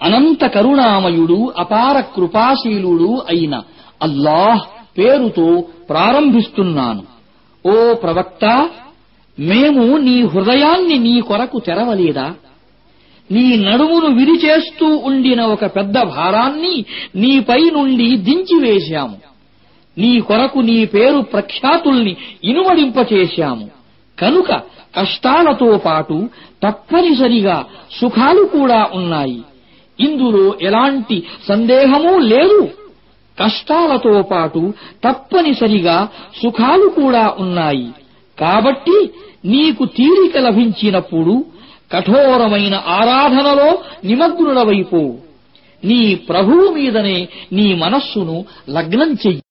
అనంత కరుణామయుడు అపార కృపాశీలుడు అయిన అల్లాహ్ పేరుతో ప్రారంభిస్తున్నాను ఓ ప్రవక్త మేము నీ హృదయాన్ని నీ కొరకు తెరవలేదా నీ నడుమును విరిచేస్తూ ఉండిన ఒక పెద్ద భారాన్ని నీపై నుండి దించివేశాము నీ కొరకు నీ పేరు ప్రఖ్యాతుల్ని ఇనుమడింపచేశాము కనుక కష్టాలతో పాటు తప్పనిసరిగా సుఖాలు కూడా ఉన్నాయి ఇందులో ఎలాంటి సందేహమూ లేదు కష్టాలతో పాటు తప్పనిసరిగా సుఖాలు కూడా ఉన్నాయి కాబట్టి నీకు తీరిక లభించినప్పుడు కఠోరమైన ఆరాధనలో నిమగ్నుడవైపో నీ ప్రభువు మీదనే నీ మనస్సును లగ్నం చెయ్యి